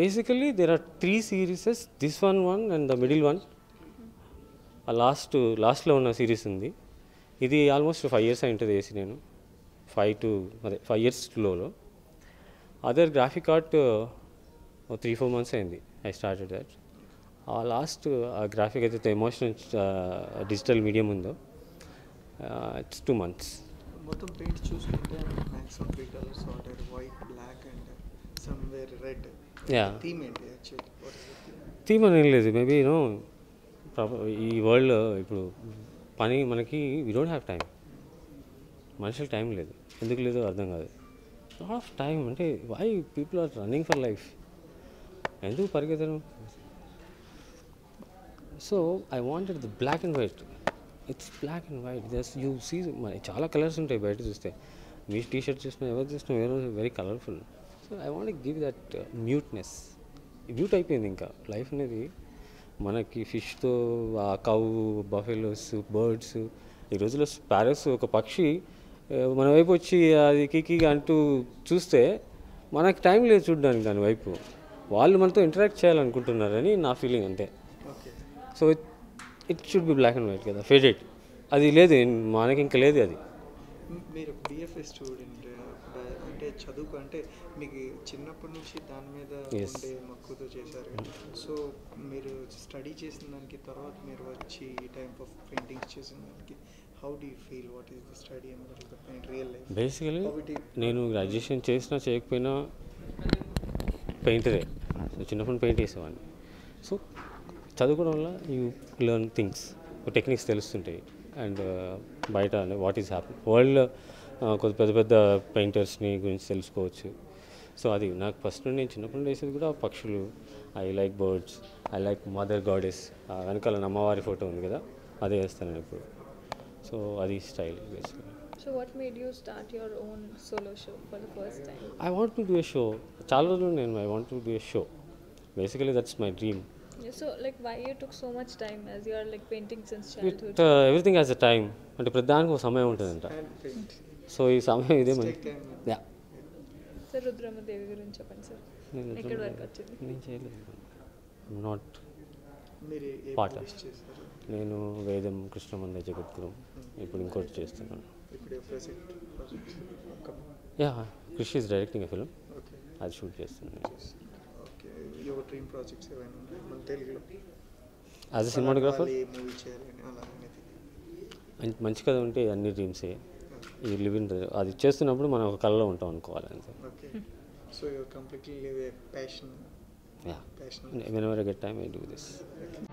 Basically there are three series this one one and the middle one uh last లాస్ట్లో ఉన్న series ఉంది ఇది almost five years అయి ఉంటుంది వేసి నేను ఫైవ్ టు అదే ఫైవ్ ఇయర్స్ లోలో other graphic art three four months అయింది I started that uh last uh graphic అయితే ఎమోషనల్ డిజిటల్ మీడియం ఉందో ఇట్స్ టూ మంత్స్ మొత్తం పెయింట్ చూసుకుంటే మ్యాక్సిమం త్రీ కలర్స్ వాడారు white black and somewhere red Yeah. Theme ఏంటి actually what is theme theme అని ఏం లేదు మేబీ యూనో ఈ వరల్డ్ ఇప్పుడు పని మనకి వీ డోంట్ హ్యావ్ టైం మనుషులు టైం లేదు ఎందుకు లేదో అర్థం కాదు ఆఫ్ టైం అంటే why people are running for life ఎందుకు పరిగెత్తడం so I wanted the black and white it's black and white just you see మరి చాలా కలర్స్ ఉంటాయి బయట చూస్తే మీ టీ షర్ట్ చూసినా ఎవరు చూసినా వేరే very colourful so I want give that muteness mute అయిపోయింది ఇంకా లైఫ్ అనేది మనకి ఫిష్తో ఆ కౌ బఫెలోస్ బర్డ్స్ ఈ రోజుల్లో ప్యారెట్స్ ఒక పక్షి ఆ, మన వైపు వచ్చి అది కికి అంటూ చూస్తే మనకి టైం లేదు చూడడానికి దాని వైపు వాళ్ళు మనతో ఇంటరాక్ట్ చేయాలనుకుంటున్నారని నా ఫీలింగ్ అంతే okay so it it should be black and white కదా ఫేడెడ్ అది లేదు మనకి ఇంకా లేదు అది మీరు బిఎఫ్ఎస్ స్టూడెంట్ అంటే చదువుకు అంటే మీకు చిన్నప్పటి నుంచి దాని మీద Yes. ఉండే మక్కువతో చేశారు సో మీరు స్టడీ చేసిన దానికి తర్వాత మీరు వచ్చి ఈ టైప్ ఆఫ్ పెయింటింగ్స్ చేసిన దానికి how do you feel what is the study and what is the paint real life basically How it is- నేను గ్రాడ్యుయేషన్ చేసినా చేయకపోయినా పెయింటరే సో చిన్నప్పుడు పెయింట్ వేసేవాడిని సో చదువుకోవడం వల్ల యూ లెర్న్ థింగ్స్ టెక్నిక్స్ తెలుస్తుంటాయి అండ్ బయట వాట్ ఈస్ హ్యాపీ వరల్డ్లో కొంత పెద్ద పెద్ద పెయింటర్స్ని గురించి తెలుసుకోవచ్చు సో అది నాకు ఫస్ట్ నుండి నేను చిన్నప్పుడు నుండి వేసేది కూడా పక్షులు I like birds I like mother goddess వెనకాల అమ్మవారి ఫోటో ఉంది కదా అదే వేస్తాను నేను ఇప్పుడు సో అది స్టైల్ బేసిక్గా So, what made you start your own solo show for the first time? I want to do a show చాలా రోజులు నేను I want to do a show basically that's my dream Yeah, so, like, why you took so much time as you are like painting since childhood? It everything has a time అంటే ప్రతి దానికి ఒక సమయం ఉంటుందంట and paint so ఈ సమయం ఇదే మంచి take time yeah sir Rudramadevi గురించి చెప్పండి సార్ నేను ఎక్కడి వరకు వచ్చింది నేను చేయలేదు నాట్ మీరు ఏ పాట. publish చేశారు నేను వేదం కృష్ణమంద జగద్గురం ఇప్పుడు ఇంకోటి చేస్తున్నాను ఇప్పుడు present projects yeah Krishi is directing film okay అది షూట్ చేస్తున్నాను ఓకే యువర్ డ్రీమ్ ప్రాజెక్ట్స్ ఏమైనా ఉన్నాయి మన తెలుగులో యాజ్ అ సినిమాటోగ్రాఫర్ మూవీ చేయాలని అలా అనేది మంచి కథ ఉంటే అన్ని డ్రీమ్సే ఈ లివ్ ఇన్ అది చేస్తున్నప్పుడు మనం ఒక కళలో ఉంటాం అనుకోవాలి అంతే okay so you completely live a passion yeah passion whenever I get time, I do this. Okay